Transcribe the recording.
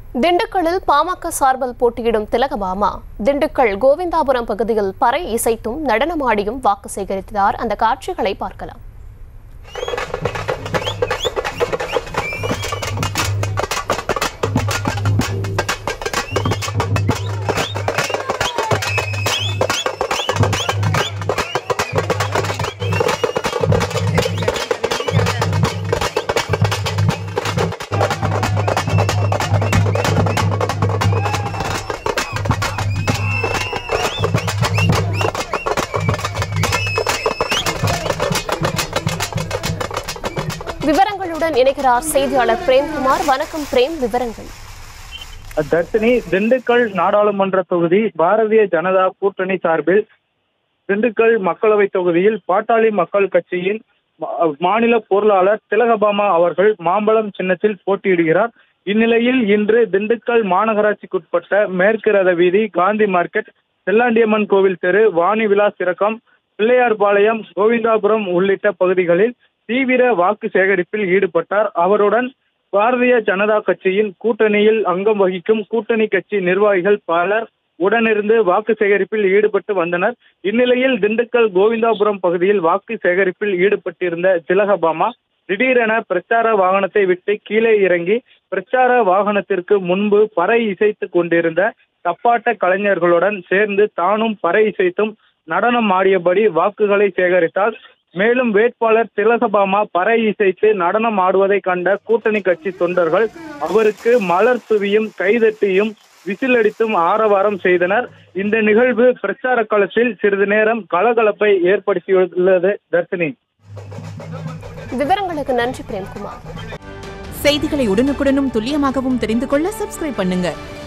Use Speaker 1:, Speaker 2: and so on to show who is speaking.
Speaker 1: திண்டுக்கல்லில் பாமக சார்பில் போட்டியிடும் திலகபாமா திண்டுக்கல் கோவிந்தாபுரம் பகுதியில் பறை இசைத்தும் நடனமாடியும் வாக்கு சேகரித்தார் அந்த காட்சிகளை பார்க்கலாம் விவரங்களுடன் இணைகிறார் செய்தியாளர் பிரேம்குமார் வணக்கம் பிரேம் விவரங்கள்
Speaker 2: தர்ஷினி திண்டுக்கல் நாடாளுமன்ற தொகுதி பாரதிய ஜனதா கூட்டணி சார்பில் திண்டுக்கல் மக்களவை தொகுதியில் பாட்டாளி மக்கள் கட்சியின் மா- மாநில பொருளாளர் திலகபாமா அவர்கள் மாம்பழம் சின்னத்தில் போட்டியிடுகிறார் இந்நிலையில் இன்று திண்டுக்கல் மாநகராட்சிக்குட்பட்ட மேற்கு ரத வீதி காந்தி மார்க்கெட் செல்லாண்டியம்மன் கோவில் தெரு வாணி விலாஸ் இறக்கம் பிள்ளையார்பாளையம் கோவிந்தாபுரம் உள்ளிட்ட பகுதிகளில் தீவிர வாக்கு சேகரிப்பில் ஈடுபட்டார் அவருடன் பாரதிய ஜனதா கட்சியின் கூட்டணியில் அங்கம் வகிக்கும் கூட்டணி கட்சி நிர்வாகிகள் பலர் உடனிருந்து வாக்கு சேகரிப்பில் ஈடுபட்டு வந்தனர் இந்நிலையில் திண்டுக்கல் கோவிந்தாபுரம் பகுதியில் வாக்கு சேகரிப்பில் ஈடுபட்டிருந்த திலகபாமா திடீரென பிரச்சார வாகனத்தை விட்டு கீழே இறங்கி பிரச்சார வாகனத்திற்கு முன்பு பறை இசைத்துக் கொண்டிருந்த தப்பாட்ட கலைஞர்களுடன் சேர்ந்து தானும் பறை இசைத்தும் நடனம் ஆடியபடி வாக்குகளை சேகரித்தார் மேலும் வேட்பாளர் திலகபாமா பறை இசைத்து நடனம் ஆடுவதை கண்ட கூட்டணி கட்சி தொண்டர்கள் அவருக்கு மலர் தூவியும் கைதட்டியும் விசிலடித்தும் ஆரவாரம் செய்தனர் இந்த நிகழ்வு பிரச்சார களத்தில் சிறிது நேரம் கலகலப்பை ஏற்படுத்தியுள்ளது தர்ஷினி
Speaker 1: விவரங்களுக்கு நன்றி பிரேம்குமார்
Speaker 3: செய்திகளை உடனுக்குடனும் துல்லியமாகவும் தெரிந்து கொள்ள சப்ஸ்கிரைப் பண்ணுங்க